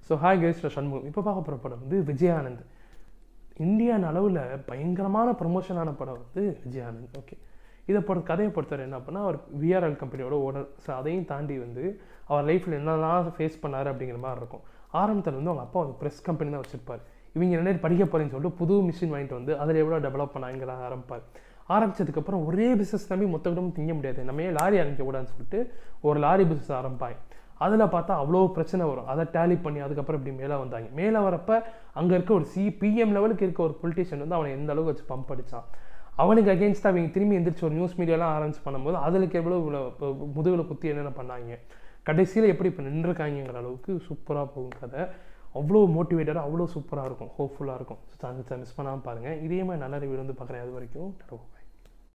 so hi guys Shanmugam இப்போ பார்க்க போகிற படம் வந்து விஜயானந்த் இந்தியன் அளவில் பயங்கரமான ப்ரமோஷனான படம் வந்து விஜயானந்த் ஓகே இதை பொறுத்த கதையை பொறுத்தவரை என்ன பண்ணால் அவர் விஆர்எல் கம்பெனியோட ஓனர் ஸோ அதையும் தாண்டி வந்து அவர் லைஃப்பில் என்னெல்லாம் ஃபேஸ் பண்ணார் அப்படிங்கிற மாதிரி இருக்கும் ஆரம்பத்தில் வந்து அவங்க அப்பா ஒரு ப்ரெஸ் கம்பெனி தான் வச்சிருப்பார் இவங்க என்ன படிக்க போகிறேன்னு சொல்லிட்டு புது மிஷின் வாங்கிட்டு வந்து அதில் எவ்வளோ டெவலப் பண்ணாங்கிற ஆரம்பிப்பார் ஆரம்பிச்சதுக்கப்புறம் ஒரே பிஸ்னஸ் நம்பி மொத்த குடும்பம் திங்க முடியாது நம்ம ஏன் லாரி ஆரம்பிக்க கூடாதுன்னு சொல்லிட்டு ஒரு லாரி பிஸ்னஸ் ஆரம்பிப்பாங்க அதில் பார்த்தா அவ்வளோ பிரச்சனை வரும் அதை டேலி பண்ணி அதுக்கப்புறம் இப்படி மேலே வந்தாங்க மேலே வரப்ப அங்கே இருக்க ஒரு சி பிஎம் லெவலுக்கு இருக்க ஒரு பொலிட்டிஷியன் வந்து அவனை எந்த அளவுக்கு வச்சு பம்ப் அடிச்சான் அவனுக்கு அகேன்ஸ்டாக அவங்க திரும்பி எந்திரிச்சு ஒரு நியூஸ் மீடியாலாம் ஆரம்பிச்சு பண்ணும்போது அதுக்கு எவ்வளோ இவ்வளோ முதுகில் குத்தி என்னென்ன பண்ணாங்க கடைசியில் எப்படி இப்போ நின்றுருக்காங்கிற அளவுக்கு சூப்பராக போகும் கதை அவ்வளோ மோட்டிவேட்டடாக அவ்வளோ சூப்பராக இருக்கும் ஹோப்ஃபுல்லாக இருக்கும் ஸோ மிஸ் பண்ணாமல் பாருங்கள் இதே மாதிரி நல்ல ரிவ்யூ வந்து பார்க்குறேன் அது வரைக்கும்